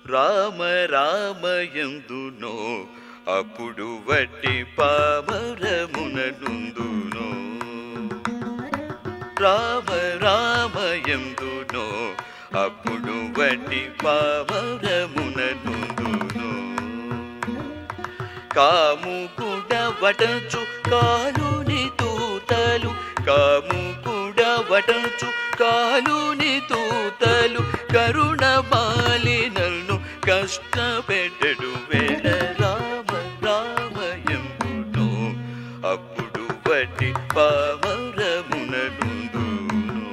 రామ రామయందునో అప్పుడు వట్టి పామరముననుందునో రామ రామయందునో అప్పుడు వట్టి పామరముననుందునో కాము కూడా వటచు కాలుని తూతలు కాము కూడా వటచు కాలుని తూతలు కరుణ బాలినల్ను కష్టపెట్టడు వేళ రామ రామయంబును అప్పుడు వట్టి పామరముననుందును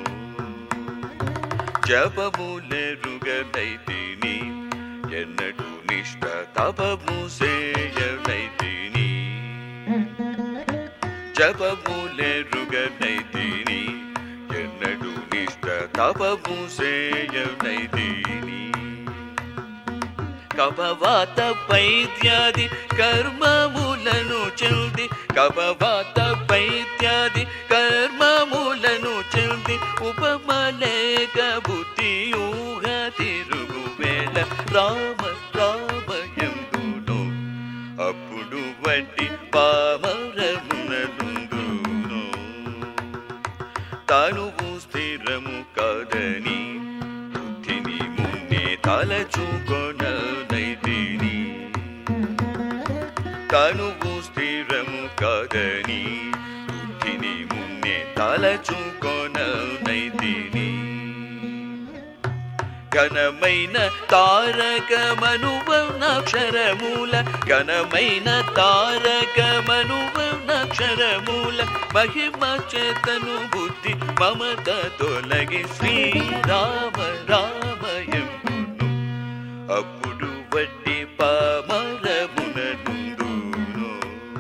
జపములెరుగనైతిని ఎన్నడు నిష్ట తపము సేయనైతిని జపములెరుగనైతిని ఎన్నడు నిష్ట తపము సేయనైతిని కపవాత పైత్యాది కర్మములను చెల్ది కపవాత పైత్యాది కర్మములను చెల్ది ఉపమలేక బుద్ధి ఊహ తిరుగు వేళ రామ రామయందును అప్పుడు వడ్డి పామరమునదుందును తనువు స్థిరము కాదని బుద్ధిని మున్నే తలచుకొనైతిని తనువు స్థిరము కాదని బుద్ధిని మున్నే తలచుకొనైతిని ఘనమైన తారకమనువనక్షరమూల ఘనమైన తారకమనువనక్షరమూల మహిమ చేతను బుద్ధి మమత తొలగి శ్రీరామ రామయంబును అప్పుడు వడ్డి పామరముననుందును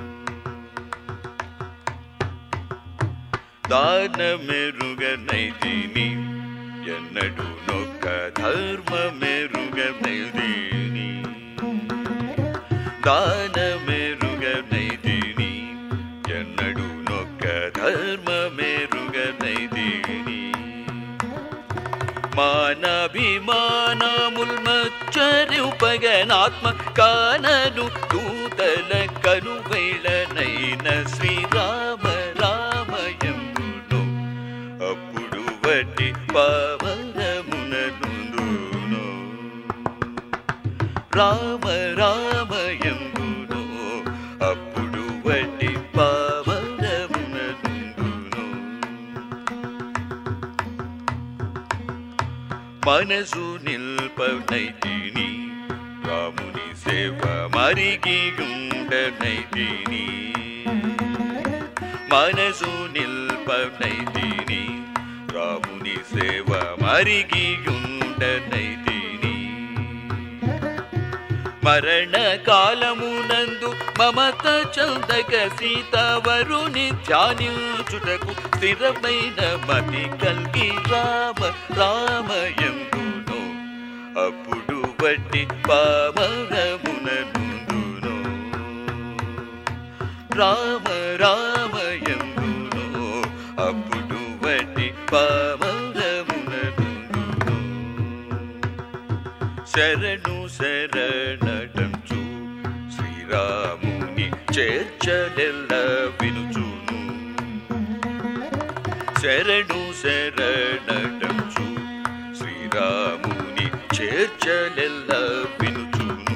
దానమెరుగనైతిని ఎన్నడు నొక్క ధర్మమెరుగనైతిని దానమెరుగనైతిని ఎన్నడు నొక్క ధర్మమెరుగనైతిని మానభిమానముల్ మచ్చరుపగనాత్మ కానను దూతల కనువైలనైన శ్రీరామ రామయంబును అప్పుడు వట్టి పావనముననుందును రామ రామయంబును అప్పుడు వట్టి పావనముననుందును మనసు నిల్పనైతిని రాముని సేవ మరిగియుండనైతిని మనసు నిల్పనైతిని రాముని సేవ మరిగియుండనైతిని మరణ కాలమునందు మమత చందక సీతావరుని ధ్యానించుటకు స్థిరమైన మతి కల్గి రామ రామయంబును అప్పుడు వట్టి పామరమునందును రామ రామయంబును అప్పుడు వట్టి పామరమునందును శరణు శరణటంచు శ్రీరాముని చేర్చలెల్ల వినుచును శరణు శరణటంచు శ్రీరాముని చేర్చలెల్ల వినుచును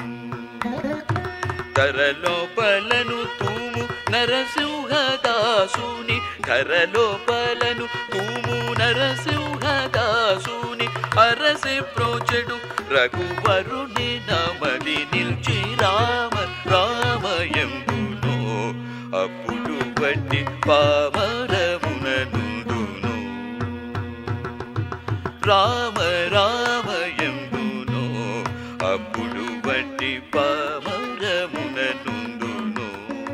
ధరలోపలను తూము నరసింహదాసుని ధరలోపలను తూము నరసింహదాసుని అరసి ప్రోచెడు రఘువరుని నమది నిల్చి రామ రామయంబును అప్పుడు వట్టి పామరముననుందును రామ రామయంబును అప్పుడు వట్టి పామరముననుందును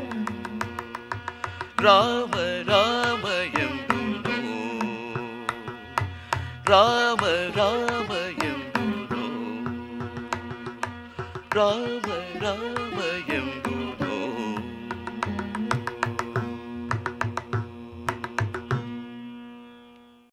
రామ రామయంబును రామ రామయంబును రామ రామయంబును